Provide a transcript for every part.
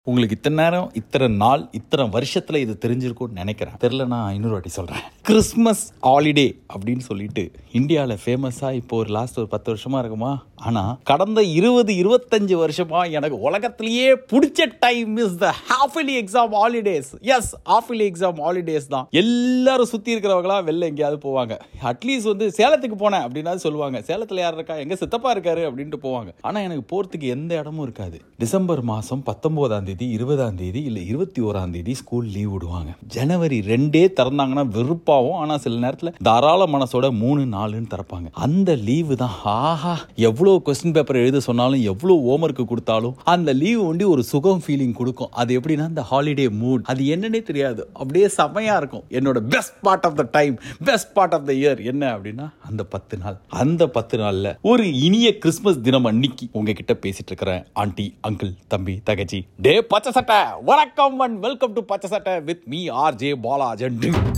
உங்களுக்கு இத்தனை நேரம் இத்தனை நாள் இத்தனை வருஷத்துல இது தெரிஞ்சிருக்கும்னு நினைக்கிறேன் தெரில நான் இன்னொரு வாட்டி சொல்றேன் கிறிஸ்மஸ் ஹாலிடே அப்படின்னு சொல்லிட்டு இந்தியாவில் ஃபேமஸாக இப்போ ஒரு லாஸ்ட் ஒரு பத்து வருஷமா இருக்குமா ஆனா கடந்த இருபது இருபத்தஞ்சு வருஷமா எனக்கு உலகத்திலேயே பிடிச்ச time is the half yearly exam holidays yes half yearly exam holidays தான் எல்லாரும் சுத்தி இருக்கிறவங்களா வெளில எங்கேயாவது போவாங்க அட்லீஸ்ட் வந்து சேலத்துக்கு போனேன் அப்படின்னா சொல்லுவாங்க சேலத்துல யார் இருக்கா எங்க சித்தப்பா இருக்காரு அப்படின்ட்டு போவாங்க ஆனா எனக்கு போறதுக்கு எந்த இடமும் இருக்காது டிசம்பர் மாசம் பத்தொன்பதாம் தேதி இருபதாம் தேதி இல்ல இருபத்தி ஓராம் தேதி ஸ்கூல் லீவ் விடுவாங்க ஜனவரி ரெண்டே திறந்தாங்கன்னா வெறுப்பாவும் ஆனா சில நேரத்துல தாராள மனசோட மூணு நாலுன்னு திறப்பாங்க அந்த லீவு தான் ஆஹா எவ்வளவு கொஸ்டின் பேப்பர் எழுத சொன்னாலும் எவ்வளவு ஹோம்ஒர்க் கொடுத்தாலும் அந்த லீவ் ஒண்டி ஒரு சுகம் ஃபீலிங் கொடுக்கும் அது எப்படின்னா அந்த ஹாலிடே மூட் அது என்னன்னே தெரியாது அப்படியே செமையா இருக்கும் என்னோட best part of the time best part of the year என்ன அப்படின்னா அந்த பத்து நாள் அந்த பத்து நாள்ல ஒரு இனிய கிறிஸ்மஸ் தினம் அன்னைக்கு உங்ககிட்ட பேசிட்டு இருக்கிறேன் ஆண்டி அங்கிள் தம்பி தகச்சி டே பச்சை சட்டை வணக்கம் and welcome to Pachai Sattai with me R J Balajan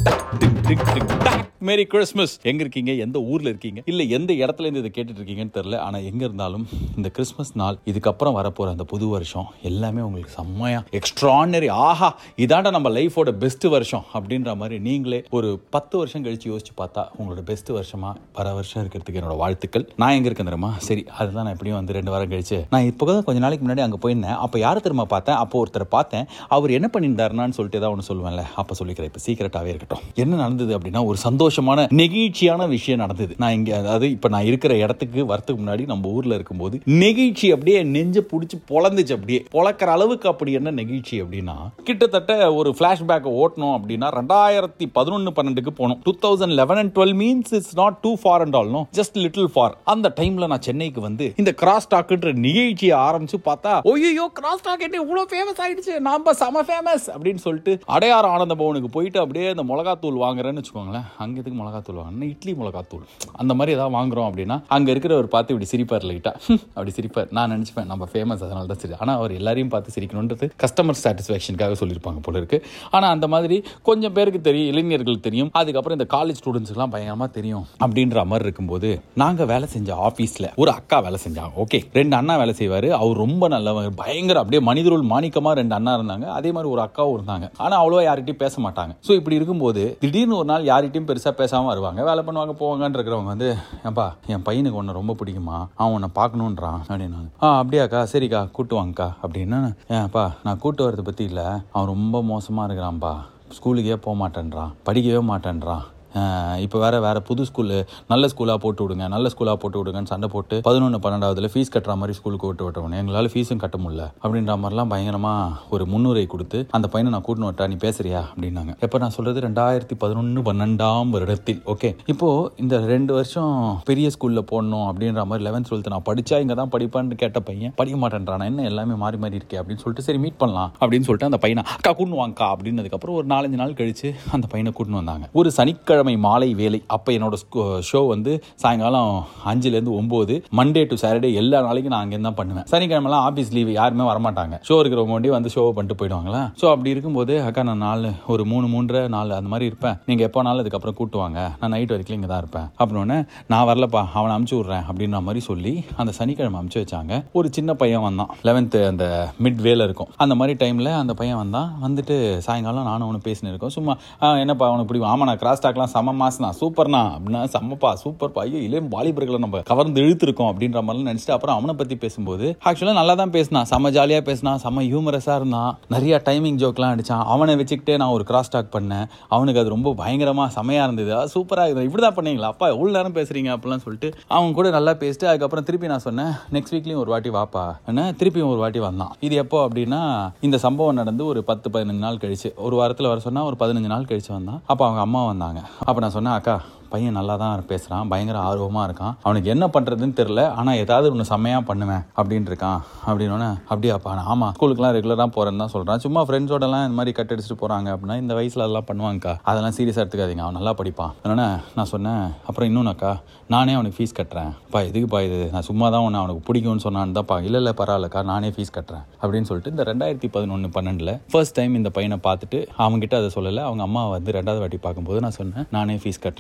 Merry Christmas எங்க இருக்கீங்க எந்த ஊர்ல இருக்கீங்க இல்ல எந்த இடத்துல இருந்து இதை கேட்டுட்டு இருக்கீங்கன்னு தெரியல ஆனா எங்க இருந்தாலும் இந்த கிறிஸ்மஸ் நாள் இதுக்கப்புறம் வரப்போற அந்த புது வருஷம் எல்லாமே உங்களுக்கு செம்மையா எக்ஸ்ட்ரானரி ஆஹா இதாண்டா நம்ம லைஃபோட பெஸ்ட் வருஷம் அப்படின்ற மாதிரி நீங்களே ஒரு பத்து வருஷம் கழிச்சு யோசிச்சு பார்த்தா உங்களோட பெஸ்ட் வருஷமா வர வருஷம் இருக்கிறதுக்கு என்னோட வாழ்த்துக்கள் நான் எங்க இருக்கேன் தெரியுமா சரி அதுதான் நான் எப்படியும் வந்து ரெண்டு வாரம் கழிச்சு நான் இப்போ தான் கொஞ்ச நாளைக்கு முன்னாடி அங்கே போயிருந்தேன் அப்போ யாரை திரும்ப பார்த்தேன் அப்போ ஒருத்தரை பார்த்தேன் அவர் என்ன பண்ணியிருந்தாருனான்னு சொல்லிட்டு ஏதாவது ஒன்று சொல்லுவேன்ல அப்போ சொல்லிக்கிறேன் இப்போ சீக்கிரட்டாகவே இருக்கட்டும் என்ன நடந்தது அப்படின்னா ஒரு சந்தோஷமான நெகிழ்ச்சியான விஷயம் நடந்தது நான் இங்கே அதாவது இப்போ நான் இருக்கிற இடத்துக்கு வரத்துக்கு முன்னாடி நம்ம ஊரில் இருக்கும்போது நெகிழ்ச்சி அப்படியே நெஞ்ச பிடிச்சி பொழந்துச்சு அப்படியே பொழக்கிற அளவுக்கு அப்படி என்ன நெகிழ்ச்சி அப்படின்னா கிட்டத்தட்ட ஒரு ஃப்ளாஷ்பேக் ஓட்டணும் அப்படின்னா ரெண்டாயிரத்தி பதினொன்று பன்னெண்டுக்கு போனோம் two thousand eleven and twelve means it's not too far and all no just little for அந்த டைம்ல நான் சென்னைக்கு வந்து இந்த கிராஸ் டாக்ன்ற நிகழ்ச்சியை ஆரம்பிச்சு பார்த்தா ஓய்யோ கிராஸ் டாக் என்ன இவ்வளோ ஃபேமஸ் ஆயிடுச்சு நாம செம ஃபேமஸ் அப்படின்னு சொல்லிட்டு அடையாறு ஆனந்த பவனுக்கு போயிட்டு அப்படியே இந்த மிளகாத்தூள் வாங்குறேன்னு வச்சுக்கோங்களேன் அங்க எதுக்கு மிளகாத்தூள் வாங்கினா இட்லி மிளகாத்தூள் அந்த மாதிரி ஏதாவது வாங்குறோம் அப்படின்னா அங்க இருக்கிறவர் பார்த்து இப்படி சிரிப்பார் லைட்டா அப்படி சிரிப்பார் நான் நினைச்சுப்பேன் நம்ம ஃபேமஸ் அதனால தான் சரி ஆனா அவர் எல்லாரையும் பார்த்து சிரிக்கணுன்றது கஸ்டமர் சாட்டிஸ்ஃபேக்ஷனுக்காக சொல்லியிருப்பாங்க போல இருக்கு ஆனா அந்த மாதிரி கொஞ்சம் பேருக்கு தெரியும் இளைஞர்களுக்கு தெரியும் அதுக்கப்புறம் இந்த காலேஜ் ஸ்டூடெண்ட்ஸ்க்குலாம் பயங்கரமா தெரியும் அப்படின்ற மாதிரி இருக்கும்போது நாங்க வேலை செஞ்ச ஆபீஸ்ல ஒரு அக்கா வேலை செஞ்சாங்க ஓகே ரெண்டு அண்ணா வேலை செய்வாரு அவர் ரொம்ப நல்லவர் பயங்கர அப்படியே மனிதருள் மாணிக்கமா ரெண்டு அண்ணா இருந்தாங்க அதே மாதிரி ஒரு அக்காவும் இருந்தாங்க ஆனா அவ்வளவா யார்கிட்டயும் பேச மாட்டாங்க ஸோ இப்படி இருக்கும்போது திடீர்னு ஒரு நாள் யார்கிட்டயும் பெருசா பேசாம வருவாங்க வேலை பண்ணுவாங்க போவாங்கன்னு இருக்கிறவங்க வந்து ஏன்பா என் பையனுக்கு உன்னை ரொம்ப பிடிக்குமா அவன் உன்னை பார்க்கணுன்றான் அப்படின்னாங்க ஆ அப்படியாக்கா சரிக்கா கூட்டு வாங்கக்கா அப்படின்னா ஏன்ப்பா நான் கூட்டு வரதை பத்தி இல்ல அவன் ரொம்ப மோசமா இருக்கிறான்ப்பா ஸ்கூலுக்கே போக மாட்டேன்றான் படிக்கவே மாட்டேன்றான் இப்போ வேற வேற புது ஸ்கூலு நல்ல ஸ்கூலாக போட்டு விடுங்க நல்ல ஸ்கூலாக போட்டு விடுங்கன்னு சண்டை போட்டு பதினொன்று பன்னெண்டாவதுல ஃபீஸ் கட்டுற மாதிரி ஸ்கூலுக்கு விட்டு விட்டவனே எங்களால் ஃபீஸும் கட்ட முடியல அப்படின்ற மாதிரிலாம் பயங்கரமாக ஒரு முன்னுரை கொடுத்து அந்த பையனை நான் கூட்டின்னு விட்டா நீ பேசுறியா அப்படின்னாங்க எப்போ நான் சொல்றது ரெண்டாயிரத்தி பதினொன்று பன்னெண்டாம் வருடத்தில் ஓகே இப்போ இந்த ரெண்டு வருஷம் பெரிய ஸ்கூலில் போடணும் அப்படின்ற மாதிரி லெவன்த் டுவெல்த் நான் படிச்சா இங்கே தான் படிப்பான்னு கேட்ட பையன் படிக்க மாட்டேன்றான் என்ன எல்லாமே மாறி மாறி இருக்கே அப்படின்னு சொல்லிட்டு சரி மீட் பண்ணலாம் அப்படின்னு சொல்லிட்டு அந்த பையனை அக்கா கூட்டு வாங்கக்கா அப்படின்னதுக்கப்புறம் ஒரு நாலஞ்சு நாள் கழிச்சு அந்த பையனை கூட்டின்னு வந்தாங்க ஒரு சனிக்கிழமை சனிக்கிழமை மாலை வேலை அப்போ என்னோட ஷோ வந்து சாயங்காலம் அஞ்சுலேருந்து ஒம்பது மண்டே டு சாட்டர்டே எல்லா நாளைக்கும் நான் அங்கேருந்து தான் பண்ணுவேன் சனிக்கிழமெல்லாம் ஆஃபீஸ் லீவ் யாருமே வரமாட்டாங்க ஷோ இருக்கிறவங்க வேண்டி வந்து ஷோ பண்ணிட்டு போயிடுவாங்களா ஸோ அப்படி இருக்கும்போது அக்கா நான் நாலு ஒரு மூணு மூன்றரை நாலு அந்த மாதிரி இருப்பேன் நீங்கள் எப்போ நாள் அதுக்கப்புறம் கூட்டுவாங்க நான் நைட் வரைக்கும் இங்கே தான் இருப்பேன் அப்படின்னு நான் வரலப்பா அவனை அமுச்சு விட்றேன் அப்படின்ற மாதிரி சொல்லி அந்த சனிக்கிழமை அமுச்சு வச்சாங்க ஒரு சின்ன பையன் வந்தான் லெவன்த்து அந்த மிட் வேல இருக்கும் அந்த மாதிரி டைமில் அந்த பையன் வந்தான் வந்துட்டு சாயங்காலம் நானும் அவனு பேசினு இருக்கோம் சும்மா என்னப்பா அவனுக்கு பிடிக்கும் ஆமா நான் கிராஸ் டாக்லாம் செம்ம மாசனா சூப்பர்னா அப்படின்னா செம்மப்பா சூப்பர்ப்பா ஐயோ இளைய வாலிபர்களை நம்ம கவர்ந்து இழுத்துருக்கோம் அப்படின்ற மாதிரிலாம் நினச்சிட்டு அப்புறம் அவனை பற்றி பேசும்போது ஆக்சுவலாக நல்லா தான் பேசினான் செம்ம ஜாலியாக பேசினான் செம்ம ஹியூமரஸாக இருந்தான் நிறைய டைமிங் ஜோக்லாம் அடிச்சான் அவனை வச்சுக்கிட்டே நான் ஒரு கிராஸ் டாக் பண்ணேன் அவனுக்கு அது ரொம்ப பயங்கரமாக செமையாக இருந்தது சூப்பராக இருக்குது இப்படி தான் பண்ணீங்களா அப்பா எவ்வளோ நேரம் பேசுறீங்க அப்படிலாம் சொல்லிட்டு அவன் கூட நல்லா பேசிட்டு அதுக்கப்புறம் திருப்பி நான் சொன்னேன் நெக்ஸ்ட் வீக்லேயும் ஒரு வாட்டி வாப்பா என்ன திருப்பியும் ஒரு வாட்டி வந்தான் இது எப்போ அப்படின்னா இந்த சம்பவம் நடந்து ஒரு பத்து பதினஞ்சு நாள் கழிச்சு ஒரு வாரத்தில் வர சொன்னால் ஒரு பதினஞ்சு நாள் கழிச்சு வந்தான் அப்போ அவங்க அம்மா வந்தாங்க அப்போ நான் சொன்னேன் அக்கா பையன் நல்லா தான் பேசுகிறான் பயங்கர ஆர்வமாக இருக்கான் அவனுக்கு என்ன பண்ணுறதுன்னு தெரில ஆனால் ஏதாவது ஒன்று செம்மையாக பண்ணுவேன் அப்படின்னு இருக்கான் அப்படின்னோடனே அப்படியாப்பா நான் ஆமாம் ஸ்கூலுக்குலாம் ரெகுலராக போகிறேன்னு தான் சொல்கிறான் சும்மா ஃப்ரெண்ட்ஸோடலாம் இந்த மாதிரி கட் அடிச்சுட்டு போகிறாங்க அப்படின்னா இந்த வயசில் அதெல்லாம் பண்ணுவாங்கக்கா அதெல்லாம் சீரியஸாக எடுத்துக்காதீங்க அவன் நல்லா படிப்பான் அதனால நான் சொன்னேன் அப்புறம் இன்னொன்னுக்கா நானே அவனுக்கு ஃபீஸ் கட்டுறேன் பா எதுக்குப்பா இது நான் சும்மா தான் ஒன்று அவனுக்கு பிடிக்கும்னு சொன்னான்னு தான்ப்பா இல்லை இல்லை பரவாயில்லக்கா நானே ஃபீஸ் கட்டுறேன் அப்படின்னு சொல்லிட்டு இந்த ரெண்டாயிரத்தி பதினொன்று பன்னெண்டில் ஃபர்ஸ்ட் டைம் இந்த பையனை பார்த்துட்டு அவங்ககிட்ட அதை சொல்லலை அவங்க அம்மா வந்து ரெண்டாவது வாட்டி பார்க்கும்போது நான் சொன்னேன் நானே ஃபீஸ் கட்டுறேன்ட்டு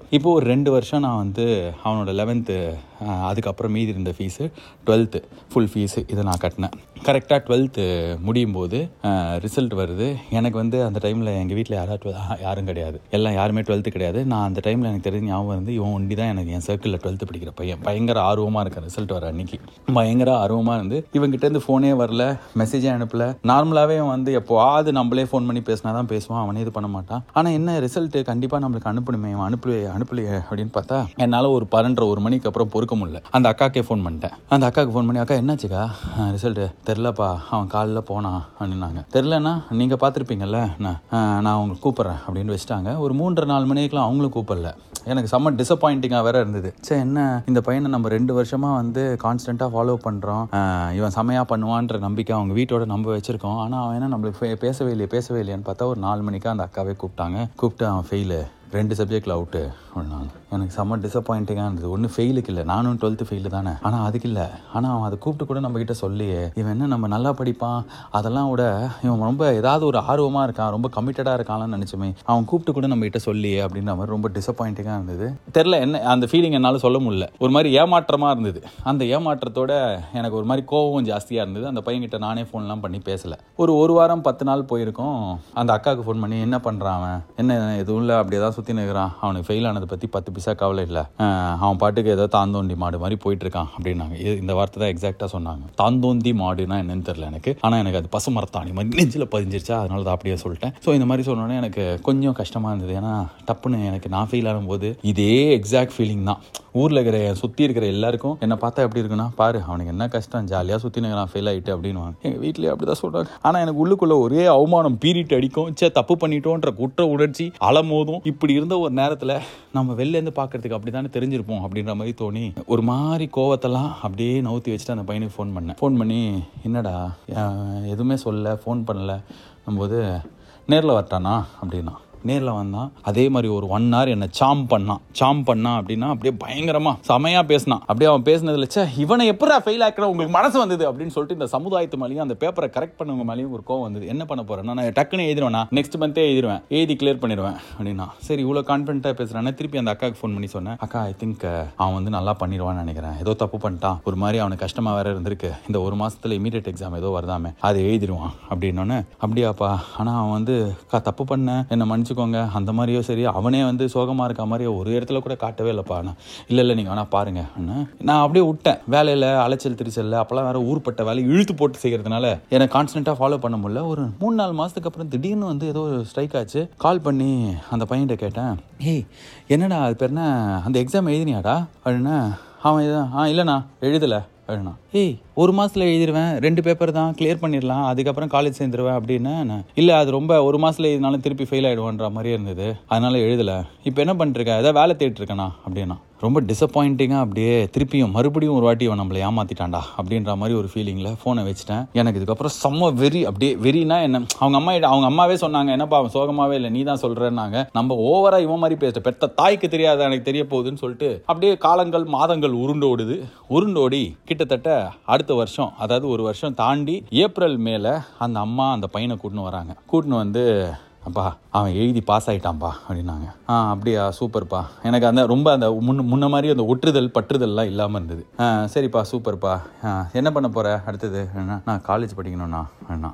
இப்போ ஒரு ரெண்டு வருஷம் நான் வந்து அவனோட லெவன்த்து அதுக்கப்புறம் மீதி இருந்த ஃபீஸு டுவெல்த்து ஃபுல் ஃபீஸு இதை நான் கட்டினேன் கரெக்டாக டுவெல்த்து முடியும் போது ரிசல்ட் வருது எனக்கு வந்து அந்த டைமில் எங்கள் வீட்டில் யாராவது டுவெல் யாரும் கிடையாது எல்லாம் யாருமே டுவெல்த்து கிடையாது நான் அந்த டைமில் எனக்கு தெரிஞ்ச ஞாபகம் வந்து இவன் ஒண்டி தான் எனக்கு என் சர்க்கிளில் டுவெல்த்து படிக்கிற பையன் பயங்கர ஆர்வமாக இருக்கேன் ரிசல்ட் வர அன்னைக்கு பயங்கர ஆர்வமாக இருந்து இவங்கிட்டேருந்து ஃபோனே வரல மெசேஜே அனுப்பல நார்மலாகவே அவன் வந்து எப்போவாது நம்மளே ஃபோன் பண்ணி பேசினா தான் பேசுவான் அவனே இது பண்ண மாட்டான் ஆனால் என்ன ரிசல்ட்டு கண்டிப்பாக நம்மளுக்கு அனுப்பணுமே அவன் அனுப்பலையே அனுப்பலையே அப்படின்னு பார்த்தா என்னால் ஒரு பன்னெண்டரை ஒரு மணிக்கு அப்புறம் பொறுக்க முடியல அந்த அக்காக்கே ஃபோன் பண்ணிட்டேன் அந்த அக்காவுக்கு ஃபோன் பண்ணி அக்கா என்னாச்சுக்கா ரிசல்ட்டு தெரிலப்பா அவன் காலைல போனான் அப்படின்னாங்க தெரிலன்னா நீங்கள் பார்த்துருப்பீங்கல்ல நான் ஆஹ், நான் உங்களுக்கு கூப்பிட்றேன் அப்படின்னு வச்சுட்டாங்க ஒரு மூன்றரை நாலு மணிக்கெலாம் அவங்களும் கூப்பிடல எனக்கு செம்ம டிசப்பாயிண்டிங்காக வேற இருந்தது சே என்ன இந்த பையனை நம்ம ரெண்டு வருஷமா வந்து கான்ஸ்டண்ட்டாக ஃபாலோ பண்ணுறோம் இவன் செமையாக பண்ணுவான்ற நம்பிக்கை அவங்க வீட்டோட நம்ப வச்சிருக்கோம் ஆனால் அவன் என்ன நம்மளுக்கு பே- பேசவே இல்லையே பேசவே இல்லையான்னு பார்த்தா ஒரு நாலு மணிக்கா அந்த அக்காவே கூப்பிட்டாங்க கூப்பிட்டு அவன் ஃபெயிலு ரெண்டு சப்ஜெக்டில் அவுட்டு அப்படின்னாங்க எனக்கு செம்ம டிசப்பாயிண்டிங்காக இருந்தது ஒன்று ஃபெயிலுக்கு இல்லை நானும் டுவெல்த்து ஃபெயிலு தானே ஆனால் அதுக்கு இல்லை ஆனால் அவன் அதை கூப்பிட்டு கூட நம்ம கிட்ட சொல்லியே இவன் என்ன நம்ம நல்லா படிப்பான் அதெல்லாம் விட இவன் ரொம்ப ஏதாவது ஒரு ஆர்வமாக இருக்கான் ரொம்ப கமிட்டடாக இருக்கான்லாம் நினச்சுமே அவன் கூப்பிட்டு கூட நம்ம கிட்ட சொல்லியே அப்படின்ற மாதிரி ரொம்ப டிசப்பாயிண்டிங்காக இருந்தது தெரில என்ன அந்த ஃபீலிங் என்னால் சொல்ல முடியல ஒரு மாதிரி ஏமாற்றமாக இருந்தது அந்த ஏமாற்றத்தோட எனக்கு ஒரு மாதிரி கோவம் ஜாஸ்தியாக இருந்தது அந்த பையன்கிட்ட நானே ஃபோன்லாம் பண்ணி பேசல ஒரு ஒரு வாரம் பத்து நாள் போயிருக்கோம் அந்த அக்காவுக்கு ஃபோன் பண்ணி என்ன பண்ணுறான் அவன் என்ன எதுவும் இல்லை அப்படியே தான் சுற்றி நிற்கிறான் அவனுக்கு ஃபெயில் ஆனதை பற்றி பத்து பைசா கவலை இல்லை அவன் பாட்டுக்கு ஏதோ தாந்தோண்டி மாடு மாதிரி போயிட்டு இருக்கான் அப்படின்னாங்க இது- இந்த வார்த்தை தான் எக்ஸாக்டாக சொன்னாங்க தாந்தோந்தி மாடுனா என்னன்னு தெரியல எனக்கு ஆனால் எனக்கு அது பசுமரத்தாணி மாதிரி நெஞ்சில் பதிஞ்சிருச்சா அதனால தான் அப்படியே சொல்லிட்டேன் ஸோ இந்த மாதிரி சொன்னோன்னே எனக்கு கொஞ்சம் கஷ்டமாக இருந்தது ஏன்னா டப்புன்னு எனக்கு நான் ஃபெயில் ஆகும்போது இதே எக்ஸாக்ட் ஃபீலிங் தான் ஊரில் இருக்கிற சுற்றி இருக்கிற எல்லாருக்கும் என்னை பார்த்தா எப்படி இருக்குன்னா பாரு அவனுக்கு என்ன கஷ்டம் ஜாலியாக சுற்றி நிற்கிறான் ஃபெயில் ஆகிட்டு அப்படின்னுவாங்க எங்கள் வீட்லேயே அப்படி தான் சொல்கிறாங்க ஆனால் எனக்கு உள்ளுக்குள்ளே ஒரே அவமானம் பீரிட்டு அடிக்கும் சே தப்பு பண்ணிட்டோன்ற குற்ற உணர்ச்சி அலமோதும் இப்படி இருந்த ஒரு நேரத்தில் நம்ம வெளிலேருந்து பார்க்கறதுக்கு அப்படி தானே தெரிஞ்சிருப்போம் அப்படின்ற மாதிரி தோணி ஒரு மாதிரி கோவத்தெல்லாம் அப்படியே நவுத்தி வச்சுட்டு அந்த பையனுக்கு ஃபோன் பண்ணேன் ஃபோன் பண்ணி என்னடா அஹ், எதுவுமே சொல்ல ஃபோன் பண்ணல போது நேரில் வரட்டானா அப்படின்னா நேரில் வந்தான் அதே மாதிரி ஒரு ஒன் ஹவர் என்னை சாம் பண்ணான் சாம் பண்ணான் அப்படின்னா அப்படியே பயங்கரமா செமையா பேசினான் அப்படியே அவன் பேசினதுல ச்சே இவனை எப்படா ஃபெயில் ஆக்கிற உங்களுக்கு மனசு வந்தது அப்படின்னு சொல்லிட்டு இந்த சமுதாயத்து மேலேயும் அந்த பேப்பரை கரெக்ட் பண்ணவங்க மேலேயும் ஒரு கோவம் வந்தது என்ன பண்ண போறேன் நான் டக்குன்னு எழுதிடுவேனா நெக்ஸ்ட் மந்தே எழுதிடுவேன் எழுதி கிளியர் பண்ணிடுவேன் அப்படின்னா சரி இவ்வளோ கான்ஃபிடென்ட்டாக பேசுறானே திருப்பி அந்த அக்காவுக்கு ஃபோன் பண்ணி சொன்னேன் அக்கா ஐ திங்க் அவன் வந்து நல்லா பண்ணிடுவான்னு நினைக்கிறேன் ஏதோ தப்பு பண்ணிட்டான் ஒரு மாதிரி அவனுக்கு கஷ்டமா வேற இருந்திருக்கு இந்த ஒரு மாசத்துல இமீடியட் எக்ஸாம் ஏதோ வருதாமே அதை எழுதிடுவான் அப்படின்னோடனே அப்படியாப்பா ஆனா அவன் வந்து "அக்கா, தப்பு பண்ண என்ன மன்னிச்சுக்கோங்க அந்த மாதிரியோ சரி அவனே வந்து சோகமா இருக்க மாதிரியோ ஒரு இடத்துல கூட காட்டவே இல்லைப்பா நான் இல்லை இல்லை நீங்கள் வேணா பாருங்க அண்ணா. நான் அப்படியே விட்டேன் வேலையில் அலைச்சல் திரிச்சல்ல அப்போல்லாம் வேற ஊர்பட்ட வேலை இழுத்து போட்டு செய்யறதுனால எனக்கு கான்ஸ்டன்ட்டாக ஃபாலோ பண்ண முடியல ஒரு மூணு நாலு மாதத்துக்கு அப்புறம் திடீர்னு வந்து ஏதோ ஸ்ட்ரைக் ஆச்சு கால் பண்ணி அந்த பையன்கிட்ட கேட்டேன் ஏய் என்னடா அது பேர் என்ன அந்த எக்ஸாம் எழுதினியாடா அப்படின்னா அவன் இது ஆ இல்லைண்ணா எழுதலை அப்படின்னா ஏய் ஒரு மாசத்துல எழுதிடுவேன் ரெண்டு பேப்பர் தான் கிளியர் பண்ணிடலாம் அதுக்கப்புறம் காலேஜ் சேர்ந்துருவேன் அப்படின்னு நான், இல்ல அது ரொம்ப ஒரு மாசத்துல எழுதினாலும் திருப்பி ஃபெயில் ஆயிடுவான்ற மாதிரியே இருந்தது அதனால எழுதல இப்போ என்ன பண்ணிட்டு இருக்க ஏதாவது வேலை தேடிட்டு இருக்கேனா அப்படின்னா ரொம்ப டிசப்பாயிண்டிங்காக அப்படியே திருப்பியும் மறுபடியும் ஒரு வாட்டி இவன் நம்மளை ஏமாத்திட்டான்டா அப்படின்ற மாதிரி ஒரு ஃபீலிங்கில் ஃபோனை வச்சுட்டேன் எனக்கு இதுக்கப்புறம் செம்ம வெறி அப்படியே வெறினா என்ன அவங்க அம்மா அவங்க அம்மாவே சொன்னாங்க என்னப்பா அவன் சோகமாவே இல்லை நீ தான் சொல்கிறேன்னாங்க நம்ம ஓவரா இவன் மாதிரி பேசிட்ட பெத்த தாய்க்கு தெரியாத எனக்கு தெரிய போகுதுன்னு சொல்லிட்டு அப்படியே காலங்கள் மாதங்கள் உருண்டோடுது உருண்டோடி கிட்டத்தட்ட அடுத்த வருஷம் அதாவது ஒரு வருஷம் தாண்டி ஏப்ரல் மேலே அந்த அம்மா அந்த பையனை கூட்டின்னு வராங்க கூட்டின்னு வந்து அப்பா அவன் எழுதி பாஸ் ஆயிட்டான்ப்பா அப்படின்னாங்க ஆ அப்படியா சூப்பர்ப்பா எனக்கு அந்த ரொம்ப அந்த முன்ன முன்ன மாதிரி அந்த ஒற்றுதல் பற்றுதல்லாம் இல்லாமல் இருந்தது ஆ சரிப்பா சூப்பர்ப்பா ஆ, என்ன பண்ண போற அடுத்தது என்ன நான் காலேஜ் படிக்கணும்ண்ணா அண்ணா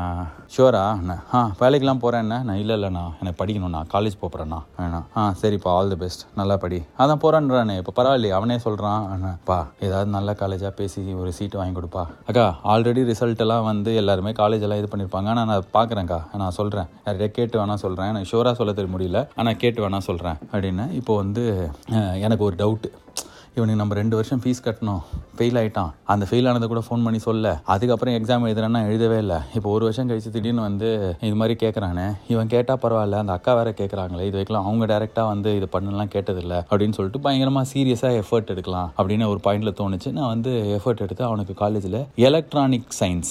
ஷுவரா அண்ணா ஆ வேலைக்கெலாம் போகிறேன் நான் இல்லை இல்லைண்ணா எனக்கு படிக்கணும்ண்ணா காலேஜ் போகிறேண்ணா அண்ணா ஆ சரிப்பா ஆல் தி பெஸ்ட் நல்லா படி அதான் போகிறான்றானே இப்போ பரவாயில்லையே அவனே சொல்கிறான் அண்ணாப்பா ஏதாவது நல்ல காலேஜாக பேசி ஒரு சீட்டு வாங்கி கொடுப்பா அக்கா ஆல்ரெடி ரிசல்ட் எல்லாம் வந்து எல்லாருமே காலேஜ் எல்லாம் இது பண்ணியிருப்பாங்க ஆனால் நான் பார்க்குறேன்க்கா நான் சொல்கிறேன் யார்கிட்ட கேட்டு வேணா சொல்கிறேன் எனக்கு ஷூராக சொல்ல தெரிய முடியல ஆனால் கேட்டு வேணா சொல்கிறேன் அப்படின்னு இப்போ வந்து அஹ், எனக்கு ஒரு டவுட்டு இவனுக்கு நம்ம ரெண்டு வருஷம் ஃபீஸ் கட்டணும் ஃபெயில் ஆயிட்டான் அந்த ஃபெயில் ஆனதை கூட ஃபோன் பண்ணி சொல்ல அதுக்கப்புறம் எக்ஸாம் எழுதுறேன்னா எழுதவே இல்லை இப்போ ஒரு வருஷம் கழிச்சு திடீர்னு வந்து இது மாதிரி கேட்குறானே இவன் கேட்டால் பரவாயில்ல அந்த அக்கா வேற கேட்குறாங்களே இது வைக்கலாம் அவங்க டேரெக்டாக வந்து இது பண்ணலாம் கேட்டதில்லை அப்படின்னு சொல்லிட்டு பயங்கரமாக சீரியஸாக எஃபர்ட் எடுக்கலாம் அப்படின்னு ஒரு பாயிண்ட்ல தோணுச்சு நான் வந்து எஃபர்ட் எடுத்து அவனுக்கு காலேஜில் எலக்ட்ரானிக் சயின்ஸ்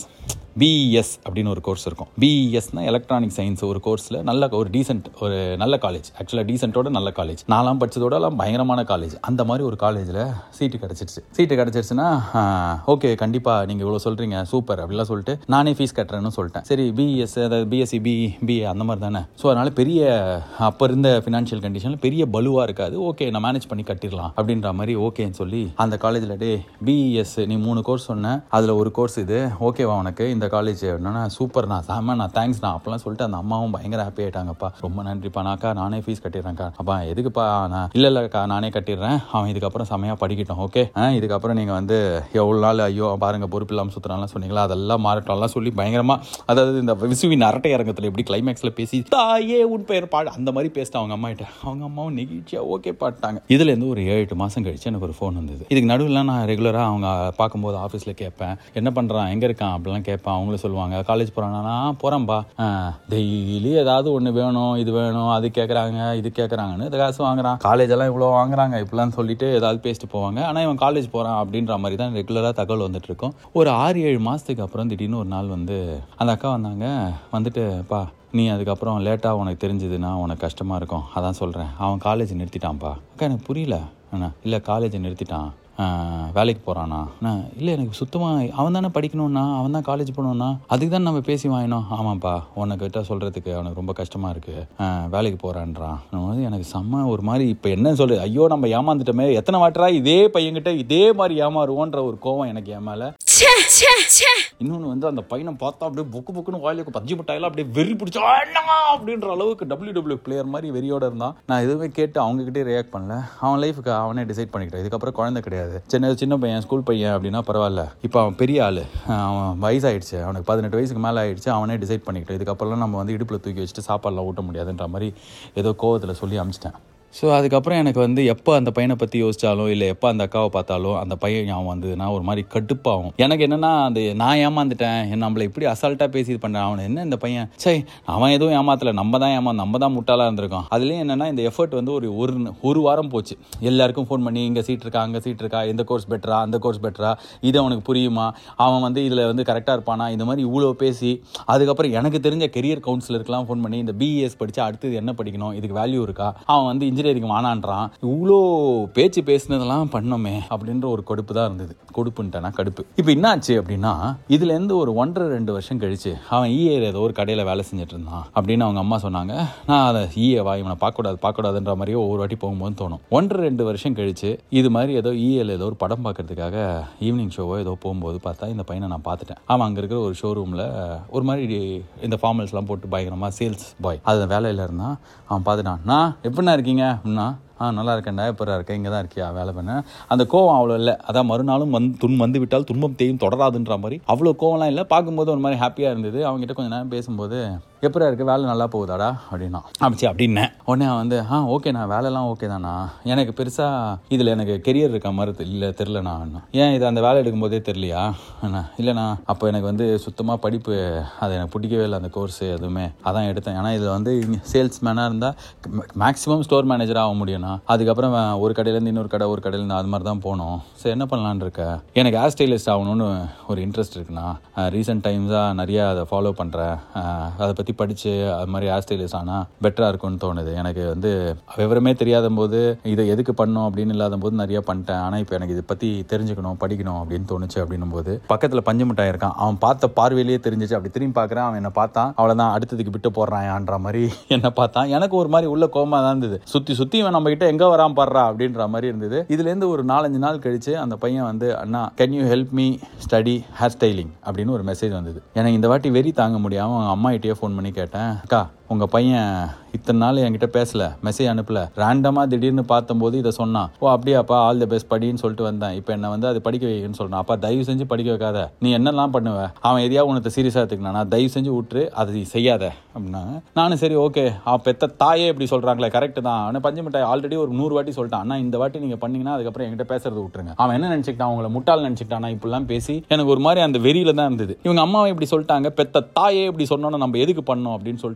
பிஇஎஸ் அப்படின்னு ஒரு கோர்ஸ் இருக்கும் பிஇஎஸ்னா எலக்ட்ரானிக் சயின்ஸ் ஒரு கோர்ஸில் நல்ல ஒரு டீசென்ட் ஒரு நல்ல காலேஜ் ஆக்சுவலாக டீசென்ட்டோட நல்ல காலேஜ் நாலாம் படிச்சதோட எல்லாம் பயங்கரமான காலேஜ் அந்த மாதிரி ஒரு காலேஜில் சீட்டு கிடச்சிருச்சு சீட்டு கிடச்சிருச்சுன்னா ஓகே கண்டிப்பாக நீங்கள் இவ்வளோ சொல்கிறீங்க சூப்பர் அப்படிலாம் சொல்லிட்டு நானே ஃபீஸ் கட்டுறேன்னு சொல்லிட்டேன் சரி பிஎஸ் அதாவது பிஎஸ்சி பி பிஏ அந்த மாதிரி தானே ஸோ அதனால் பெரிய அப்போ இருந்த ஃபினான்ஷியல் கண்டிஷனில் பெரிய பலுவாக இருக்காது ஓகே நான் மேனேஜ் பண்ணி கட்டிடலாம் அப்படின்ற மாதிரி ஓகேன்னு சொல்லி அந்த காலேஜில் டே பிஎஸ் நீ மூணு கோர்ஸ் சொன்ன அதில் ஒரு கோர்ஸ் இது ஓகேவா உனக்கு இந்த காலேஜ் என்னன்னா சூப்பர் நான் சாம நான் தேங்க்ஸ் நான் அப்பெல்லாம் சொல்லிட்டு அந்த அம்மாவும் பயங்கர ஹாப்பி ஆயிட்டாங்கப்பா ரொம்ப நன்றிப்பா நாக்கா நானே ஃபீஸ் கட்டிடுறேன்க்கா அப்பா எதுக்குப்பா நான் இல்லை இல்லைக்கா நானே கட்டிடுறேன் அவன் இதுக்கப்புறம் செமையாக படிக்கட்டும் ஓகே இதுக்கப்புறம் நீங்கள் வந்து எவ்வளோ நாள் ஐயோ பாருங்க பொறுப்பு இல்லாமல் சுற்றுறாலாம் சொன்னீங்களா அதெல்லாம் மாறட்டம்லாம் சொல்லி பயங்கரமாக அதாவது இந்த விசுவின் அரட்டை அரங்கத்தில் எப்படி கிளைமேக்ஸில் பேசி தாயே உன் பெயர் பாடு அந்த மாதிரி பேசிட்டு அவங்க அம்மா கிட்ட அவங்க அம்மாவும் நெகிழ்ச்சியாக ஓகே பாட்டாங்க இதுலேருந்து ஒரு ஏழு எட்டு மாதம் கழிச்சு எனக்கு ஒரு ஃபோன் வந்தது இதுக்கு நடுவில் நான் ரெகுலராக அவங்க பார்க்கும்போது ஆஃபீஸில் கேட்பேன் என்ன பண்ணுறான் எங்கே இருக்கான் அப்படிலாம் கேட்பேன் அவங்களும் சொல்லுவாங்க காலேஜ் போகிறானா போகிறேன்ப்பா டெய்லி ஏதாவது ஒன்று வேணும் இது வேணும் அது கேட்குறாங்க இது கேட்குறாங்கன்னு இது காசு வாங்குறான் காலேஜ் எல்லாம் இவ்வளோ வாங்குறாங்க இப்படிலாம் சொல்லிட்டு ஏதாவது பேசிட்டு போவாங்க ஆனால் இவன் காலேஜ் போகிறான் அப்படின்ற மாதிரி தான் ரெகுலராக தகவல் வந்துட்டு இருக்கும் ஒரு ஆறு ஏழு மாதத்துக்கு அப்புறம் திடீர்னு ஒரு நாள் வந்து அந்த அக்கா வந்தாங்க வந்துட்டு பா நீ அதுக்கப்புறம் லேட்டாக உனக்கு தெரிஞ்சதுன்னா உனக்கு கஷ்டமாக இருக்கும் அதான் சொல்கிறேன் அவன் காலேஜ் நிறுத்திட்டான்ப்பா அக்கா எனக்கு புரியல அண்ணா இல்லை காலேஜை நிறுத்திட்டான் ஆஹ், வேலைக்கு போகிறானா அண்ணா இல்லை எனக்கு சுத்தமாக அவன் தானே படிக்கணும்னா அவன் தான் காலேஜ் போகணுன்னா அதுக்கு தான் நம்ம பேசி வாங்கினோம் ஆமாப்பா உனக்கிட்ட சொல்கிறதுக்கு அவனுக்கு ரொம்ப கஷ்டமாக இருக்குது வேலைக்கு போகிறான்றான் நான் வந்து எனக்கு செம்ம ஒரு மாதிரி இப்போ என்ன சொல்லு ஐயோ நம்ம ஏமாந்துட்டோமே எத்தனை வாட்டரா இதே பையன்கிட்ட இதே மாதிரி ஏமாறுவோன்ற ஒரு கோவம் எனக்கு என் மேலே இன்னொன்று வந்து அந்த பையனை பார்த்தா அப்படியே புக்கு புக்குன்னு வாயிலுக்கு பஞ்சு மிட்டாயெல்லாம் அப்படியே வெறி பிடிச்சா என்னங்க அப்படின்ற அளவுக்கு டபிள்யூ டபிள்யூ பிளேயர் மாதிரி வெறியோட இருந்தான் நான் எதுவுமே கேட்டு அவங்க கிட்டே ரியாக்ட் பண்ணல அவன் லைஃபுக்கு அவனே டிசைட் பண்ணிக்கிட்டான் இதுக்கப்புறம் குழந்தை கிடையாது சின்ன சின்ன பையன் ஸ்கூல் பையன் அப்படின்னா பரவாயில்ல இப்போ அவன் பெரிய ஆள் அவன் வயசாயிடுச்சு அவனுக்கு பதினெட்டு வயசுக்கு மேலே ஆயிடுச்சு அவனே டிசைட் பண்ணிக்கிட்டான் இதுக்கப்புறம்லாம் நம்ம வந்து இடுப்பில் தூக்கி வச்சுட்டு சாப்பாடுலாம் ஊட்ட முடியாதுன்ற மாதிரி ஏதோ கோவத்தில் சொல்லி அமிச்சிட்டேன் ஸோ அதுக்கப்புறம் எனக்கு வந்து எப்போ அந்த பையனை பற்றி யோசிச்சாலும் இல்லை எப்போ அந்த அக்காவை பார்த்தாலும் அந்த பையன் ஞாபகம் வந்ததுன்னா ஒரு மாதிரி கடுப்பாகும் எனக்கு என்னன்னா அந்த நான் ஏமாந்துட்டேன் என்ன நம்மளை இப்படி அசால்ட்டாக பேசி இது பண்ணுறேன் அவனை என்ன இந்த பையன் சை அவன் எதுவும் ஏமாத்தல நம்ம தான் ஏமா நம்ம தான் முட்டாளாக இருந்திருக்கோம் அதுலேயும் என்னன்னா இந்த எஃபர்ட் வந்து ஒரு ஒரு ஒரு வாரம் போச்சு எல்லாருக்கும் ஃபோன் பண்ணி இங்கே சீட் இருக்கா அங்கே சீட் இருக்கா எந்த கோர்ஸ் பெட்டரா அந்த கோர்ஸ் பெட்டரா இது அவனுக்கு புரியுமா அவன் வந்து இதில் வந்து கரெக்டாக இருப்பானா இந்த மாதிரி இவ்வளோ பேசி அதுக்கப்புறம் எனக்கு தெரிஞ்ச கெரியர் கவுன்சிலருக்குலாம் ஃபோன் பண்ணி இந்த பிஎஸ் படித்தா அடுத்தது என்ன படிக்கணும் இதுக்கு வேல்யூ இருக்கா அவன் வந்து இன்ஜினியரிங் வானான்றான் இவ்வளோ பேச்சு பேசினதெல்லாம் பண்ணோமே அப்படின்ற ஒரு கொடுப்பு தான் இருந்தது கொடுப்புன்ட்டேனா கடுப்பு இப்போ என்னாச்சு அப்படின்னா இதுலேருந்து ஒரு ஒன்றரை ரெண்டு வருஷம் கழிச்சு அவன் இஏ ஏதோ ஒரு கடையில் வேலை செஞ்சுட்டு இருந்தான் அப்படின்னு அவங்க அம்மா சொன்னாங்க நான் அதை இஏ வா இவனை பார்க்கக்கூடாது பார்க்கக்கூடாதுன்ற மாதிரியே ஒவ்வொரு வாட்டி போகும்போது தோணும் ஒன்றரை ரெண்டு வருஷம் கழிச்சு இது மாதிரி ஏதோ இஏல ஏதோ ஒரு படம் பார்க்கறதுக்காக ஈவினிங் ஷோவோ ஏதோ போகும்போது பார்த்தா இந்த பையனை நான் பார்த்துட்டேன் அவன் அங்கே இருக்கிற ஒரு ஷோரூமில் ஒரு மாதிரி இந்த ஃபார்மல்ஸ்லாம் போட்டு பயங்கரமாக சேல்ஸ் பாய் அது வேலையில் இருந்தான் அவன் பார்த்துட்டான் நான் எப்படிண்ணா இருக்கீங்க அப்படின்னா ஆ நல்லா இருக்கேன்டா எப்பரா இருக்கேன் இங்கே தான் இருக்கியா வேலை பண்ண அந்த கோவம் அவ்வளோ இல்லை அதான் மறுநாளும் வந்து துன் வந்து விட்டால் துன்பம் தேயும் தொடராதுன்ற மாதிரி அவ்வளோ கோவம்லாம் இல்லை பார்க்கும்போது ஒரு மாதிரி ஹாப்பியாக இருந்தது அவங்ககிட்ட கொஞ்ச நேரம் பேசும்போது எப்பரா இருக்கு வேலை நல்லா போகுதாடா அப்படின்னா அப்படிச்சு அப்படின்னேன் உடனே அவன் வந்து ஆ ஓகேண்ணா வேலைலாம் ஓகே தானா எனக்கு பெருசாக இதில் எனக்கு கெரியர் இருக்க மாதிரி தெ- இல்லை தெரிலண்ணா அண்ணா ஏன் இது அந்த வேலை எடுக்கும்போதே தெரியலையா அண்ணா இல்லைண்ணா அப்போ எனக்கு வந்து சுத்தமாக படிப்பு அது எனக்கு பிடிக்கவே இல்லை அந்த கோர்ஸ் எதுவுமே அதான் எடுத்தேன் ஏன்னா இதில் வந்து சேல்ஸ் மேனாக இருந்தால் மேக்ஸிமம் ஸ்டோர் மேனேஜர் ஆக முடியும்னா அதுக்கப்புறம் வே- ஒரு கடையிலேருந்து இன்னொரு கடை ஒரு கடையிலேருந்து அது மாதிரி தான் போகணும் சரி என்ன பண்ணலான்னு இருக்க எனக்கு ஹேர் ஸ்டைலிஸ்ட் ஆகணும்னு ஒரு இன்ட்ரெஸ்ட் இருக்குண்ணா ரீசெண்ட் டைம்ஸாக நிறையா அதை ஃபாலோ பண்ணுறேன் அதை பற்றி படித்து அது மாதிரி ஹேர் ஸ்டைலிஸ்ட் ஆனால் பெட்டராக இருக்கும்னு தோணுது எனக்கு வந்து விவரமே தெரியாத போது இதை எதுக்கு பண்ணணும் அப்படின்னு இல்லாத போது நிறைய பண்ணிட்டேன் ஆனால் இப்போ எனக்கு இதை பற்றி தெரிஞ்சுக்கணும் படிக்கணும் அப்படின்னு தோணுச்சு அப்படின்னும் போது பக்கத்தில் பஞ்சு மிட்டாய் இருக்கான் அவன் பார்த்த பார்வையிலேயே தெரிஞ்சிச்சு அப்படி திரும்பி பார்க்குறேன் அவன் என்ன பார்த்தான் அவ்வளோதான் அடுத்ததுக்கு விட்டு போடுறான்ன்ற மாதிரி என்ன பார்த்தான் எனக்கு ஒரு மாதிரி உள்ள கோமா தான் இருந்தது சுற்றி சுற்றி இவன் நம்ம கிட்ட எங்கே வரான் பாடுறா அப்படின்ற மாதிரி இருந்தது இதுலேருந்து ஒரு நாலஞ்சு நாள் கழிச்சு அந்த பையன் வந்து அண்ணா can you help me study hair styling அப்படின்னு ஒரு மெசேஜ் வந்தது எனக்கு இந்த வாட்டி வெறி தாங்க முடியாமல் அவங்க அம்மா கிட்டே ஃபோன் பண்ணி கேட்டேன் அக்கா உங்கள் பையன் இத்தனை நாள் என்கிட்ட பேசல மெசேஜ் அனுப்பல ரேண்டமாக திடீர்னு பார்த்தம்போது இதை சொன்னான் ஓ அப்படியாப்பா ஆல் தி பெஸ்ட் படின்னு சொல்லிட்டு வந்தேன் இப்போ என்ன வந்து அது படிக்க வைக்கன்னு சொல்கிறான் அப்பா தயவு செஞ்சு படிக்க வைக்காத நீ என்னெல்லாம் பண்ணுவ அவன் எதையா உனக்கு சீரியஸாக எடுத்துக்கினா தயவு செஞ்சு விட்டுரு அதை செய்யாத அப்படின்னா நானும் சரி ஓகே அவன் பெத்த தாயே இப்படி சொல்கிறாங்களே கரெக்ட் தான் ஆனால் பஞ்சு மிட்டாய் ஆல்ரெடி ஒரு நூறு வாட்டி சொல்லிட்டான் அண்ணா இந்த வாட்டி நீங்கள் பண்ணீங்கன்னா அதுக்கப்புறம் என்கிட்ட பேசுறது விட்டுருங்க அவன் என்ன நினச்சிக்கிட்டான் அவங்கள முட்டாள் நினச்சிக்கிட்டானா இப்படிலாம் பேசி எனக்கு ஒரு மாதிரி அந்த வெறியில தான் இருந்தது இவங்க அம்மாவை இப்படி சொல்லிட்டாங்க பெத்த தாயே இப்படி சொன்னோன்னு நம்ம எதுக்கு பண்ணோம் அப்படின்னு சொல்லிட்டு அப்படியே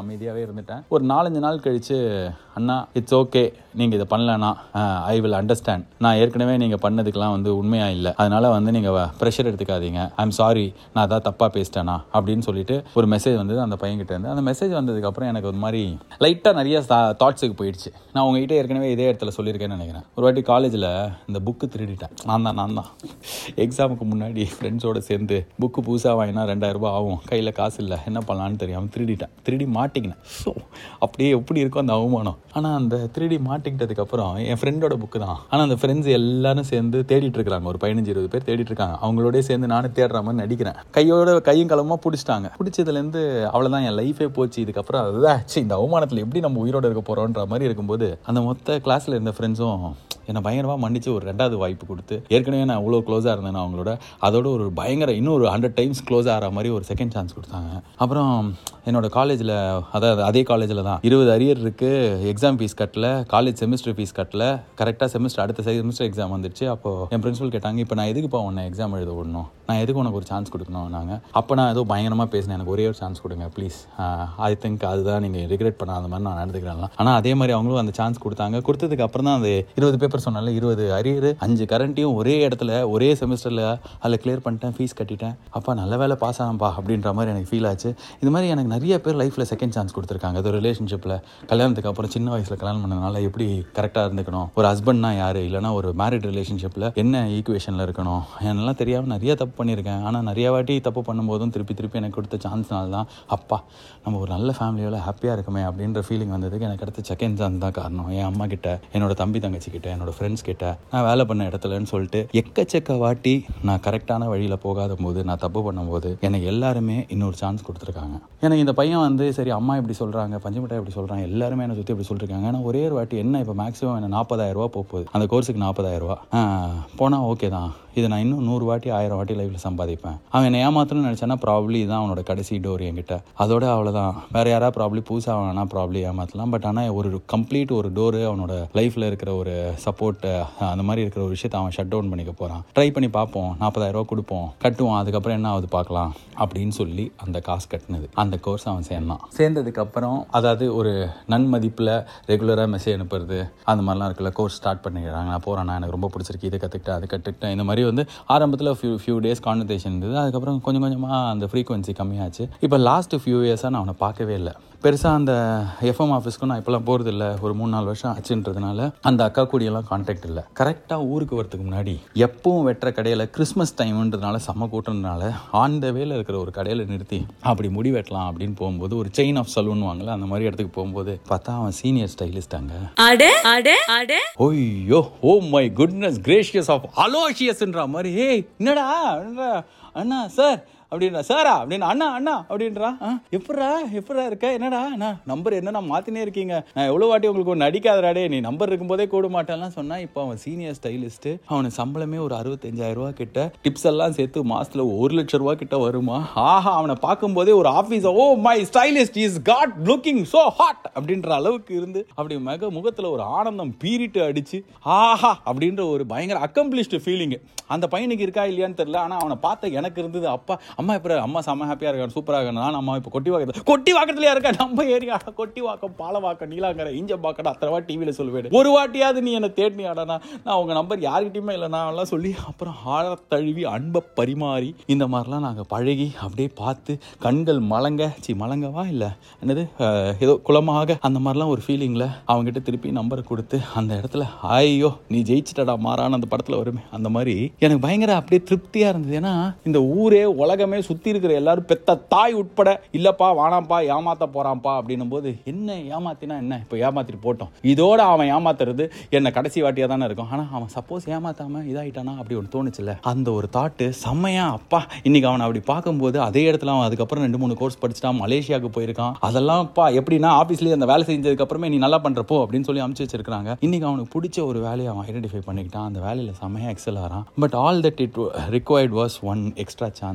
அமைதியாகவே இருந்துட்டேன் ஒரு நாலஞ்சு நாள் கழிச்சு அண்ணா இட்ஸ் ஓகே நீங்கள் இதை பண்ணலனா ஐ வில் அண்டர்ஸ்டாண்ட் நான் ஏற்கனவே நீங்கள் பண்ணதுக்கெல்லாம் வந்து உண்மையாக இல்லை அதனால வந்து நீங்கள் ப்ரெஷர் எடுத்துக்காதீங்க ஐம் சாரி நான் அதான் தப்பாக பேசிட்டேனா அப்படின்னு சொல்லிட்டு ஒரு மெசேஜ் வந்தது அந்த பையன்கிட்ட இருந்து அந்த மெசேஜ் வந்ததுக்கப்புறம் எனக்கு ஒரு மாதிரி லைட்டாக நிறைய தாட்ஸுக்கு போயிடுச்சு நான் உங்ககிட்ட ஏற்கனவே இதே இடத்துல சொல்லியிருக்கேன்னு நினைக்கிறேன் ஒரு வாட்டி காலேஜில் இந்த புக்கு திருடிட்டேன் நான் தான் நான் தான் எக்ஸாமுக்கு முன்னாடி ஃப்ரெண்ட்ஸோட சேர்ந்து புக்கு புதுசாக வாங்கினா ரெண்டாயிரம் ரூபாய் ஆகும் கையில் காசு இல்லை என்ன பண்ணலான்னு தெரியாமல் திருடிட்டேன் திருடி மாட்டிக்கினேன் ஸோ அப்படியே எப்படி இருக்கும் அந்த அவமானம் ஆனால் அந்த திருடி மாட்டிக்கிட்டதுக்கப்புறம் என் ஃப்ரெண்டோட புக்கு தான் ஆனால் அந்த ஃப்ரெண்ட்ஸ் எல்லாரும் சேர்ந்து தேடிட்டு இருக்காங்க ஒரு பதினஞ்சு இருபது பேர் தேடிட்டு இருக்காங்க அவங்களோடய சேர்ந்து நானும் தேடுற மாதிரி நடிக்கிறேன் கையோட கையும் களமாக பிடிச்சிட்டாங்க பிடிச்சதுலேருந்து அவ்வளோதான் என் லைஃபே போச்சு இதுக்கப்புறம் அதுதான் ச்சீ, இந்த அவமானத்தில் எப்படி நம்ம உயிரோட இருக்க போகிறோன்ற மாதிரி இருக்கும்போது அந்த மொத்த கிளாஸில் இருந்த ஃப்ரெண்ட்ஸும் என்னை பயங்கரமாக மன்னிச்சு ஒரு ரெண்டாவது வாய்ப்பு கொடுத்து ஏற்கனவே நான் அவ்வளோ க்ளோஸாக இருந்தேன் அவங்களோட அதோட ஒரு பயங்கர இன்னும் ஒரு ஹண்ட்ரட் டைம்ஸ் க்ளோஸ் ஆகிற மாதிரி ஒரு செகண்ட் சான்ஸ் கொடுத்தாங்க அப்புறம் என்னோட காலேஜில் அதாவது அதே காலேஜில் தான் இருபது அரியர் இருக்குது எக்ஸாம் ஃபீஸ் கட்டல காலேஜ் செமிஸ்டர் ஃபீஸ் கட்டல கரெக்டாக செமிஸ்டர் அடுத்த செமிஸ்டர் எக்ஸாம் வந்துருச்சு அப்போ என் பிரின்சிபல் கேட்டாங்க இப்போ நான் எதுக்குப்பா உன்னை எக்ஸாம் எழுத விடணும் நான் எதுக்கு உனக்கு ஒரு சான்ஸ் கொடுக்கணும் நாங்கள் அப்போ நான் ஏதோ பயங்கரமாக பேசினேன் எனக்கு ஒரே ஒரு சான்ஸ் கொடுங்க ப்ளீஸ் ஐ திங்க் அதுதான் நீங்கள் ரிக்ரெட் பண்ணாத மாதிரி நான் நடந்துக்கிறேன் ஆனால் அதே மாதிரி அவங்களும் அந்த சான்ஸ் கொடுத்தாங்க கொடுத்ததுக்கு அப்புறம் தான் அந்த இருபது பேப்பர் சொன்னால இருபது அரியர் அஞ்சு கரண்ட்டையும் ஒரே இடத்துல ஒரே செமிஸ்டரில் அதில் கிளியர் பண்ணிட்டேன் ஃபீஸ் கட்டிட்டேன் அப்பா நல்ல வேலை பாஸ் ஆனப்பா அப்படின்ற மாதிரி எனக்கு ஃபீல் ஆச்சு இது மாதிரி எனக்கு நிறைய பேர் லைஃப்பில் செகண்ட் சான்ஸ் கொடுத்துருக்காங்க அது ஒரு ரிலேஷன்ஷிப்பில் கல்யாணத்துக்கு அப்புறம் சின்ன வயசில் கல்யாணம் பண்ணதுனால எப்படி கரெக்டாக இருந்துக்கணும் ஒரு ஹஸ்பண்ட்னா யார் இல்லைனா ஒரு மேரிட் ரிலேஷன்ஷிப்பில் என்ன ஈக்குவேஷனில் இருக்கணும் என்னெல்லாம் தெரியாமல் நிறைய தப்பு பண்ணியிருக்கேன் ஆனால் நிறைய வாட்டி தப்பு பண்ணும்போதும் திருப்பி திருப்பி எனக்கு கொடுத்த சான்ஸ்னால தான் அப்பா நம்ம ஒரு நல்ல ஃபேமிலியோட ஹாப்பியாக இருக்குமே அப்படின்ற ஃபீலிங் வந்ததுக்கு எனக்கு அடுத்த செகண்ட் சான்ஸ் தான் காரணம் என் அம்மா கிட்ட என்னோட தம்பி தங்கச்சி கிட்ட என்னோட ஃப்ரெண்ட்ஸ் கிட்ட நான் வேலை பண்ண இடத்துலன்னு சொல்லிட்டு எக்கச்சக்க வாட்டி நான் கரெக்டான வழியில் போகாத போது நான் தப்பு பண்ணும்போது எனக்கு எல்லாருமே இன்னொரு சான்ஸ் கொடுத்துருக்காங்க எனக்கு இந்த பையன் வந்து சரி அம்மா இப்படி சொல்கிறாங்க பஞ்சமிட்டாய் இப்படி சொல்கிறாங்க எல்லாருமே என்னை சுற்றி இப்படி சொல்லிருக்காங்க ஆனால் ஒரே ஒரு வாட்டி என்ன இப்போ மேக்ஸிமம் என்ன நாற்பதாயிரம் ரூபா போக போகுது அந்த கோர்ஸுக்கு நாற்பதாயிரம் ரூபா போனால் ஓகே தான் இதை நான் இன்னும் நூறு வாட்டி ஆயிரம் வாட்டி லைஃப்பில் சம்பாதிப்பேன் அவன் என்னை ஏமாத்தணும்னு நினச்சானா ப்ராப்ளி தான் அவனோட கடைசி டோர் என்கிட்ட அதோட அவ்வளோதான் வேறு யாராவது ப்ராப்ளி புதுசாக வேணா ப்ராப்ளி ஏமாற்றலாம் பட் ஆனால் ஒரு கம்ப்ளீட் ஒரு டோரு அவனோட லைஃப்பில் இருக்கிற ஒரு சப்போர்ட் அந்த மாதிரி இருக்கிற ஒரு விஷயத்தை அவன் ஷட் டவுன் பண்ணிக்க போகிறான் ட்ரை பண்ணி பார்ப்போம் நாற்பதாயிரம் ரூபா கொடுப்போம் கட்டுவோம் அதுக்கப்புறம் என்ன ஆகுது பார்க்கலாம் அப்படின்னு சொல்லி அந்த காசு கட்டினது அந்த கோர்ஸ் அவன் சேர்ந்தான் சேர்ந்ததுக்கப்புறம் அதாவது ஒரு நன்மதிப்பில் ரெகுலராக மெசேஜ் அனுப்புறது அந்த மாதிரிலாம் இருக்குல்ல கோர்ஸ் ஸ்டார்ட் பண்ணிக்கிறாங்க நான் போகிறேன் நான் எனக்கு ரொம்ப பிடிச்சிருக்கு இதை கற்றுக்கிட்டேன் அதை கற்றுக்கிட்டேன் இந்த மாதிரி வந்து ஆரம்பத்தில் ஃபியூ ஃபியூ டேஸ் கான்வர்சேஷன் இருந்தது அதுக்கப்புறம் கொஞ்சம் கொஞ்சமாக அந்த ஃப்ரீக்வன்சி கம்மியாச்சு இப்போ லாஸ்ட் ஃபியூ இயர்ஸாக நான் அவனை பார்க்கவே இல்லை பெருசாக அந்த எஃப்எம் ஆஃபீஸ்க்கும் நான் இப்போலாம் போகிறது இல்லை ஒரு மூணு நாலு வருஷம் ஆச்சுன்றதுனால அந்த அக்கா கூடியெல்லாம் கான்டாக்ட் இல்லை கரெக்டாக ஊருக்கு வரதுக்கு முன்னாடி எப்பவும் வெட்டுற கடையில் கிறிஸ்மஸ் டைம்ன்றதுனால செம்ம கூட்டம்னால ஆன் த வேல இருக்கிற ஒரு கடையில் நிறுத்தி அப்படி முடி வெட்டலாம் அப்படின்னு போகும்போது ஒரு செயின் ஆஃப் சலூன் வாங்கல அந்த மாதிரி இடத்துக்கு போகும்போது பார்த்தா அவன் சீனியர் ஸ்டைலிஸ்ட் அங்கே அட அட அட ஓய்யோ oh my goodness gracious of அலோஷியஸ்ன்ற மாதிரி ஏய் என்னடா என்னடா? அண்ணா சார் அப்படின்றா சாரா அப்படின்னு அண்ணா அண்ணா அப்படின்றா ஆ, எப்பட்றா எப்பட்றா இருக்க என்னடா அண்ணா நம்பர் என்னண்ணா மாத்தினே இருக்கீங்க நான் எவ்வளோ வாட்டி உங்களுக்கு ஒரு நடிக்காதடாடே நீ நம்பர் இருக்கும்போதே கூட மாட்டேன்லாம் சொன்னா இப்போ அவன் சீனியர் ஸ்டைலிஸ்ட் அவனுக்கு சம்பளமே ஒரு அறுபத்தஞ்சாயிரம் ரூபா கிட்ட டிப்ஸ் எல்லாம் சேர்த்து மாசத்துல ஒரு லட்சம் ரூபா கிட்ட வருமா ஆஹா அவனை பார்க்கும்போதே ஒரு office oh my stylist is God looking so hot அப்படின்ற அளவுக்கு இருந்து அப்படி மக முகத்துல ஒரு ஆனந்தம் பீரிட்டு அடிச்சு ஆஹா அப்படின்ற ஒரு பயங்கர அக்கம்ப்ளிஷ்டு ஃபீலிங் அந்த பையனுக்கு இருக்கா இல்லையான்னு தெரியல ஆனா அவனை பார்த்த எனக்கு இருந்தது அப்பா அம்மா இப்போ அம்மா செம்ம ஹாப்பியா இருக்கான் சூப்பரா இருக்கான் நான் அம்மா இப்போ கொட்டி வாக்கத்துல கொட்டி வாக்கத்துலயா இருக்கா நம்ம ஏரியா கொட்டி வாக்கம் பாலவாக்கம் நீலாங்கரை இஞ்ச பாக்கடா அத்தனை வாட்டி டிவியில சொல்லுவேன் ஒரு வாட்டியாவது நீ என்ன தேடினியாடானா நான் உங்க நம்பர் யாருக்கிட்டயுமே இல்லை நான் எல்லாம் சொல்லி அப்புறம் ஆழ தழுவி அன்பை பரிமாறி இந்த மாதிரிலாம் நாங்கள் பழகி அப்படியே பார்த்து கண்கள் மலங்க சி மலங்கவா இல்லை என்னது அஹ், ஏதோ குளமாக அந்த மாதிரிலாம் ஒரு ஃபீலிங்கில் அவங்ககிட்ட திருப்பி நம்பரை கொடுத்து அந்த இடத்துல ஐயோ நீ ஜெயிச்சிட்டடா மாறான அந்த படத்தில் வருமே அந்த மாதிரி எனக்கு பயங்கர அப்படியே திருப்தியாக இருந்தது ஏன்னா இந்த ஊரே உலகமே சுற்றி இருக்கிற எல்லாரும் பெத்த தாய் உட்பட இல்லைப்பா வானாப்பா ஏமாத்த போகிறான்ப்பா அப்படின்னும் போது என்ன ஏமாத்தினா என்ன இப்போ ஏமாத்திட்டு போட்டோம் இதோட அவன் ஏமாத்துறது என்ன கடைசி வாட்டியாக தானே இருக்கும் ஆனால் அவன் சப்போஸ் ஏமாத்தாம இதாயிட்டானா அப்படி ஒன்று தோணுச்சுல்ல அந்த ஒரு தாட்டு செம்மையா அப்பா இன்னைக்கு அவனை அப்படி பார்க்கும்போது அதே இடத்துல அவன் அதுக்கப்புறம் ரெண்டு மூணு கோர்ஸ் படிச்சுட்டான் மலேசியாவுக்கு போயிருக்கான் அதெல்லாம் அப்பா எப்படின்னா ஆஃபீஸ்லேயே அந்த வேலை செஞ்சதுக்கு அப்புறமே நீ நல்லா பண்றப்போ அப்படின்னு சொல்லி அமுச்சு வச்சிருக்காங்க இன்னைக்கு அவனுக்கு பிடிச்ச ஒரு வேலையை அவன் ஐடென்டிஃபை பண்ணிக்கிட்டான் அந்த வேலையில் செம்மையா எக்ஸல் ஆகிறான் but all that it required was one extra chance ஒரு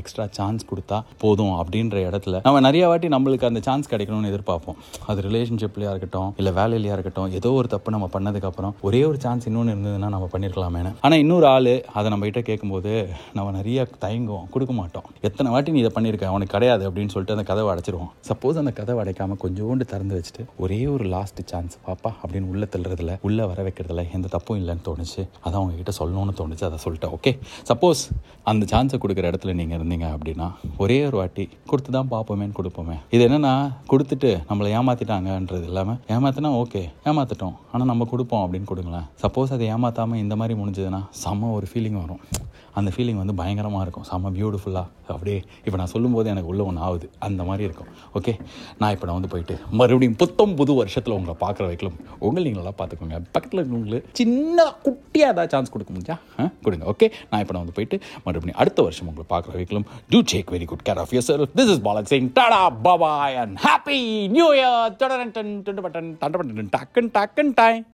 எக்ஸ்ட்ரா சான்ஸ் கொடுத்தா போதும் அப்படின்ற இடத்துல நம்ம நிறைய வாட்டி நம்மளுக்கு அந்த சான்ஸ் கிடைக்கணும்னு எதிர்பார்ப்போம் அது ரிலேஷன்ஷிப்லையா இருக்கட்டும் இல்லை வேலையிலையா இருக்கட்டும் ஏதோ ஒரு தப்பு நம்ம பண்ணதுக்கப்புறம் ஒரே ஒரு சான்ஸ் இன்னொன்று இருந்ததுன்னா நம்ம பண்ணியிருக்கலாமேனு ஆனால் இன்னொரு ஆள் அதை நம்ம கிட்ட கேட்கும்போது நம்ம நிறைய தயங்குவோம் கொடுக்க மாட்டோம் எத்தனை வாட்டி நீ இதை பண்ணியிருக்க அவனுக்கு கிடையாது அப்படின்னு சொல்லிட்டு அந்த கதவை அடைச்சிருவோம் சப்போஸ் அந்த கதவை அடைக்காம கொஞ்சோண்டு திறந்து வச்சுட்டு ஒரே ஒரு லாஸ்ட் சான்ஸ் பாப்பா அப்படின்னு உள்ள தள்ளுறதுல உள்ள வர வைக்கிறதுல எந்த தப்பும் இல்லைன்னு தோணுச்சு அதான் உங்ககிட்ட சொல்லணும்னு தோணுச்சு அதை சொல்லிட்டேன் ஓகே சப்போஸ் அந்த சான்ஸை கொடுக்குற இடத்துல நீங்கள் இருந்தீங்க அப்படின்னா ஒரே ஒரு வாட்டி கொடுத்து தான் பார்ப்போமேன்னு கொடுப்போமே இது என்னன்னா கொடுத்துட்டு நம்மளை ஏமாத்திட்டாங்கன்றது இல்லாமல் ஏமாத்தினா ஓகே ஏமாத்திட்டோம் ஆனால் நம்ம கொடுப்போம் அப்படின்னு கொடுங்களேன் சப்போஸ் அதை ஏமாத்தாமல் இந்த மாதிரி முடிஞ்சதுன்னா செம்ம ஒரு ஃபீலிங் வரும் அந்த ஃபீலிங் வந்து பயங்கரமாக இருக்கும் செம்ம பியூட்டிஃபுல்லாக அப்படியே இப்போ நான் சொல்லும்போது எனக்கு உள்ள ஒன்று ஆகுது அந்த மாதிரி இருக்கும் ஓகே நான் இப்போ நான் வந்து போயிட்டு மறுபடியும் புத்தம் புது வருஷத்தில் உங்களை பார்க்குற வைக்கலாம் உங்களை நீங்களெல்லாம் பார்த்துக்கோங்க பக்கத்தில் இருக்கவங்களுக்கு சின்ன குட்டியாக ஏதாவது சான்ஸ் கொடுக்க முடிஞ்சா ஆ, கொடுங்க ஓகே நான் இப்போ நான் வந்து போயிட்டு மறுபடியும் அடுத்த வருஷம் உங்களை பார்க்குற வைக்கலாம் to take very good care of yourself this is Palak Singh டாடா bye bye and happy new year டடன் டன் டன் டன் டன் டன் டன் டக்கன் டக்கன் டைம்